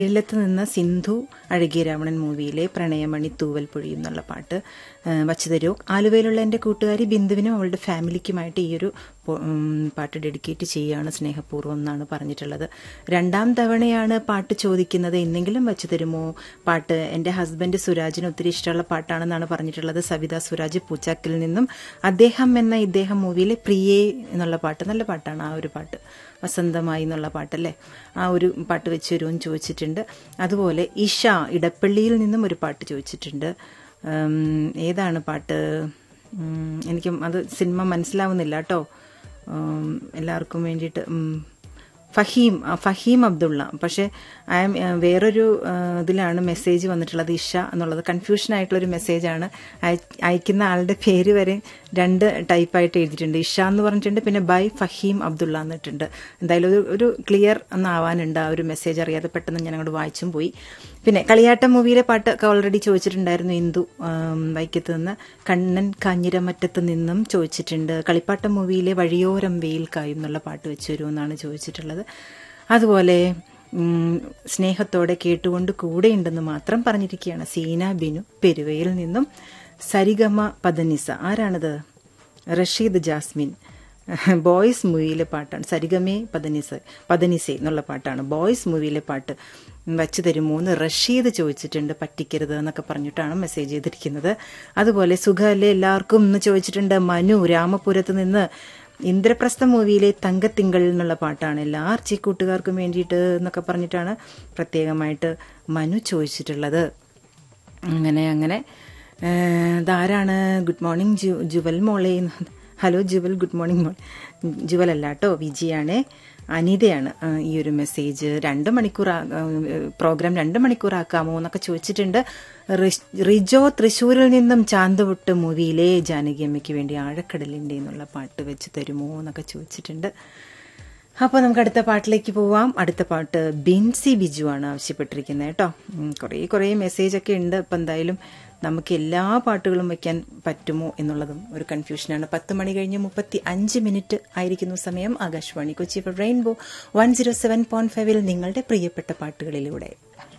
ഇല്ലത്ത് നിന്ന് സിന്ധു അഴകിയ രാവണൻ മൂവിയിലെ പ്രണയമണി തൂവൽ പൊഴിയും എന്നുള്ള പാട്ട് ആ, വച്ചു തരൂ ആലുവയിലുള്ള എൻ്റെ കൂട്ടുകാരി ബിന്ദുവിനും അവളുടെ ഫാമിലിക്കുമായിട്ട് ഈ ഒരു പൊ- ഉം, പാട്ട് ഡെഡിക്കേറ്റ് ചെയ്യുകയാണ് സ്നേഹപൂർവ്വം എന്നാണ് പറഞ്ഞിട്ടുള്ളത് രണ്ടാം തവണയാണ് പാട്ട് ചോദിക്കുന്നത് എന്നെങ്കിലും വച്ചു തരുമോ പാട്ട് എൻ്റെ ഹസ്ബൻഡ് സുരാജിന് ഒത്തിരി ഇഷ്ടമുള്ള പാട്ടാണെന്നാണ് പറഞ്ഞിട്ടുള്ളത് സവിത സുരാജ് പൂച്ചാക്കിൽ നിന്നും അദ്ദേഹം എന്ന ഇദ്ദേഹം മൂവിയിലെ പ്രിയേ എന്നുള്ള പാട്ട് നല്ല പാട്ടാണ് ആ ഒരു പാട്ട് വസന്തമായി എന്നുള്ള പാട്ടല്ലേ ആ ഒരു പാട്ട് വെച്ച് തരുമെന്ന് ചോദിച്ചിട്ടുണ്ട് അതുപോലെ ഇഷ ഇടപ്പള്ളിയിൽ നിന്നും ഒരു പാട്ട് ചോദിച്ചിട്ടുണ്ട് ഉം, ഏതാണ് പാട്ട് ഉം, എനിക്ക് അത് സിനിമ മനസ്സിലാവുന്നില്ല കേട്ടോ ഉം, എല്ലാവർക്കും വേണ്ടിയിട്ട് ഉം, ഫഹീം ആ, ഫഹീം അബ്ദുള്ള പക്ഷേ ഐ എം വേറൊരു ആ, ഇതിലാണ് മെസ്സേജ് വന്നിട്ടുള്ളത് ഇഷ എന്നുള്ളത് കൺഫ്യൂഷൻ ആയിട്ടുള്ളൊരു മെസ്സേജാണ് അയ- അയക്കുന്ന ആളുടെ പേര് വരെ രണ്ട് ടൈപ്പായിട്ട് എഴുതിയിട്ടുണ്ട് ഇഷ എന്ന് പറഞ്ഞിട്ടുണ്ട് പിന്നെ ബൈ ഫഹീം അബ്ദുള്ള എന്നിട്ടുണ്ട് എന്തായാലും ഒരു ഒരു ക്ലിയർ ഒന്നാവാനുണ്ട് ആ ഒരു മെസ്സേജ് അറിയാതെ പെട്ടെന്ന് ഞാൻ അങ്ങോട്ട് വായിച്ചും പോയി പിന്നെ കളിയാട്ടം മൂവിയിലെ പാട്ടൊക്കെ ഓൾറെഡി ചോദിച്ചിട്ടുണ്ടായിരുന്നു ഇന്ദു ആം, വൈക്കത്ത് നിന്ന് കണ്ണൻ കാഞ്ഞിരമറ്റത്ത് നിന്നും ചോദിച്ചിട്ടുണ്ട് കളിപ്പാട്ടം മൂവിയിലെ വഴിയോരം വെയിൽ കായും എന്നുള്ള പാട്ട് വെച്ച് വരുമെന്നാണ് ചോദിച്ചിട്ടുള്ളത് അതുപോലെ ഉം, സ്നേഹത്തോടെ കേട്ടുകൊണ്ട് കൂടെയുണ്ടെന്ന് മാത്രം പറഞ്ഞിരിക്കുകയാണ് സീന ബിനു പെരുവയിൽ നിന്നും സരിഗമ പദനിസ ആരാണത് റഷീദ് ജാസ്മിൻ ബോയ്സ് മൂവിയിലെ പാട്ടാണ് സരിഗമേ പദനിസ പദനിസെ എന്നുള്ള പാട്ടാണ് ബോയ്സ് മൂവിയിലെ പാട്ട് വച്ചു തരുമോ എന്ന് റഷീദ് ചോദിച്ചിട്ടുണ്ട് പറ്റിക്കരുത് എന്നൊക്കെ പറഞ്ഞിട്ടാണ് മെസ്സേജ് ചെയ്തിരിക്കുന്നത് അതുപോലെ സുഖമല്ലേ എല്ലാവർക്കും എന്ന് ചോദിച്ചിട്ടുണ്ട് മനു രാമപുരത്ത് നിന്ന് ഇന്ദ്രപ്രസ്ഥ മൂവിയിലെ തങ്കത്തിങ്കൾ എന്നുള്ള പാട്ടാണ് എല്ലാ ആർച്ചി കൂട്ടുകാർക്കും വേണ്ടിയിട്ട് എന്നൊക്കെ പറഞ്ഞിട്ടാണ് പ്രത്യേകമായിട്ട് മനു ചോദിച്ചിട്ടുള്ളത് അങ്ങനെ അങ്ങനെ ഏഹ്, ഇതാരാണ് ഗുഡ് മോർണിംഗ് ജു ജുവൽ മോളെ ഹലോ ജുവൽ ഗുഡ് മോർണിംഗ് മോൾ ജുവൽ അല്ല കേട്ടോ വിജിയാണ് അനിതയാണ് ആ, ഈ ഒരു മെസ്സേജ് രണ്ട് മണിക്കൂർ ആ- ആ, പ്രോഗ്രാം രണ്ട് മണിക്കൂറാക്കാമോ എന്നൊക്കെ ചോദിച്ചിട്ടുണ്ട് റിഷ്- റിജോ തൃശ്ശൂരിൽ നിന്നും ചാന്തുപൊട്ട് മൂവിയിലെ ജാനകി അമ്മയ്ക്ക് വേണ്ടി ആഴക്കടലിൻ്റെ എന്നുള്ള പാട്ട് വെച്ച് തരുമോ എന്നൊക്കെ ചോദിച്ചിട്ടുണ്ട് അപ്പോൾ നമുക്ക് അടുത്ത പാട്ടിലേക്ക് പോവാം അടുത്ത പാട്ട് ബിൻസി ബിജു ആണ് ആവശ്യപ്പെട്ടിരിക്കുന്നത് കേട്ടോ ഉം, കുറേ കുറേ മെസ്സേജ് ഒക്കെ ഉണ്ട് അപ്പം എന്തായാലും നമുക്ക് എല്ലാ പാട്ടുകളും വെക്കാൻ പറ്റുമോ എന്നുള്ളതും ഒരു കൺഫ്യൂഷനാണ് പത്ത് മണി കഴിഞ്ഞ് മുപ്പത്തി അഞ്ച് മിനിറ്റ് ആയിരിക്കുന്നു സമയം Akashvani Kochi rainbow one zero seven point ഫൈവിൽ നിങ്ങളുടെ പ്രിയപ്പെട്ട പാട്ടുകളിലൂടെ